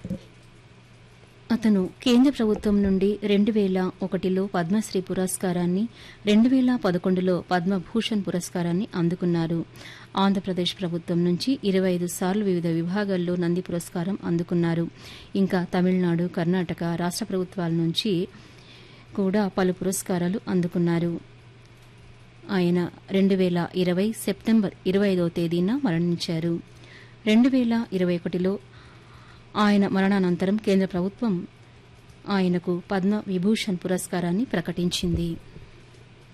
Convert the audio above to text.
అతను కేంద్ర ప్రభుత్వం నుండి రెండు వేల ఒకటిలో పద్మశ్రీ పురస్కారాన్ని రెండు వేల పదకొండులో పద్మభూషణ్ పురస్కారాన్ని అందుకున్నారు ఆంధ్రప్రదేశ్ ప్రభుత్వం నుంచి ఇరవై ఐదు సార్లు వివిధ విభాగాల్లో నంది పురస్కారం అందుకున్నారు ఇంకా తమిళనాడు కర్ణాటక రాష్ట ప్రభుత్వాల నుంచి కూడా పలు పురస్కారాలు అందుకున్నారు ఆయన రెండు వేల ఇరవై సెప్టెంబర్ ఇరవై ఐదవ తేదీన మరణించారు రెండు వేల ఇరవై ఒకటిలో ఆయన మరణానంతరం కేంద్ర ప్రభుత్వం ఆయనకు పద్మ విభూషణ్ పురస్కారాన్ని ప్రకటించింది